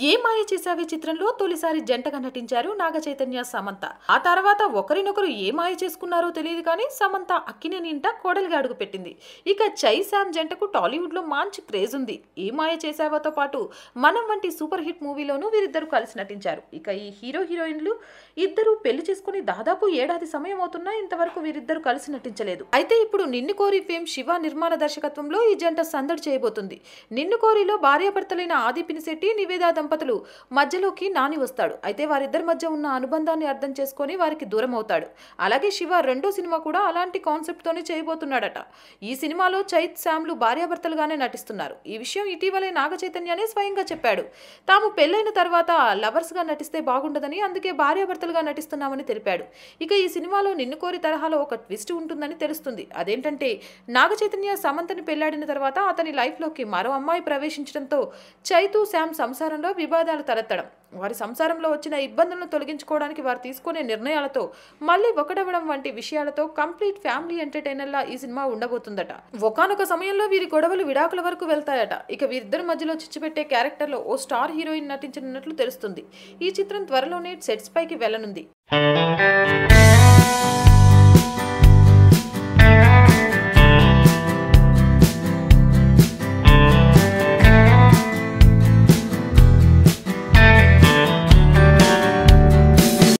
ఏ మాయ చేసావే చిత్రంలో తొలిసారి జంటగా నటించారు నాగ చైతన్య సమంత ఆ తర్వాత ఒకరినొకరు ఏ మాయ చేసుకున్నారో తెలియదు కానీ సమంత అక్కినేని ఇంట కోడలిగా అడుగుపెట్టింది ఇక చై శామ్ జంటకు టాలీవుడ్ లో మంచి క్రేజ్ ఉంది ఏ మాయ చేసావోతో పాటు మనం వంటి సూపర్ హిట్ మూవీలోనూ వీరిద్దరు కలిసి నటించారు ఇక ఈ హీరో హీరోయిన్లు ఇద్దరు పెళ్లి చేసుకుని దాదాపు ఏడాది సమయం అవుతున్నా ఇంతవరకు వీరిద్దరు కలిసి నటించలేదు అయితే ఇప్పుడు నిన్ను కోరి ఫేమ్ శివ నిర్మాణ దర్శకత్వంలో ఈ జంట సందడి చేయబోతుంది నిన్ను కోరిలో భార్యాభర్తలైన ఆది పినిశెట్టి నివేదా దంపతులు మధ్యలోకి నాని వస్తాడు అయితే వారిద్దరి మధ్య ఉన్న అనుబంధాన్ని అర్థం చేసుకొని వారికి దూరం అవుతాడు అలాగే శివ రెండో సినిమా కూడా అలాంటి కాన్సెప్ట్ తోనే చేయబోతున్నాడట ఈ సినిమాలో చైత్ శామ్లు భార్యాభర్తలుగానే నటిస్తున్నారు ఈ విషయం ఇటీవలే నాగ చైతన్యనే స్వయంగా చెప్పాడు తాము పెళ్ళైన తర్వాత లవర్స్ గా నటిస్తే బాగుండదని అందుకే భార్యాభర్తలుగా నటిస్తున్నామని తెలిపాడు ఇక ఈ సినిమాలో నిన్ను కోరి తరహాలో ఒక ట్విస్ట్ ఉంటుందని తెలుస్తుంది అదేంటంటే నాగ చైతన్య సమంతని పెళ్లాడిన తర్వాత అతని లైఫ్లోకి మరో అమ్మాయి ప్రవేశించడంతో చైతు శామ్ సంసారంలో వివాదాలు తలెత్తడం వారి సంసారంలో వచ్చిన ఇబ్బందులను తొలగించుకోవడానికి వారు తీసుకునే నిర్ణయాలతో మళ్ళీ ఒకటవడం వంటి విషయాలతో కంప్లీట్ ఫ్యామిలీ ఎంటర్టైనర్లా ఈ సినిమా ఉండబోతుందట ఒకనొక సమయంలో వీరి గొడవలు విడాకుల వరకు వెళ్తాయట ఇక వీరిద్దరి మధ్యలో చిచ్చుపెట్టే క్యారెక్టర్లో ఓ స్టార్ హీరోయిన్ నటించనున్నట్లు తెలుస్తుంది ఈ చిత్రం త్వరలోనే సెట్స్ పైకి వెళ్లనుంది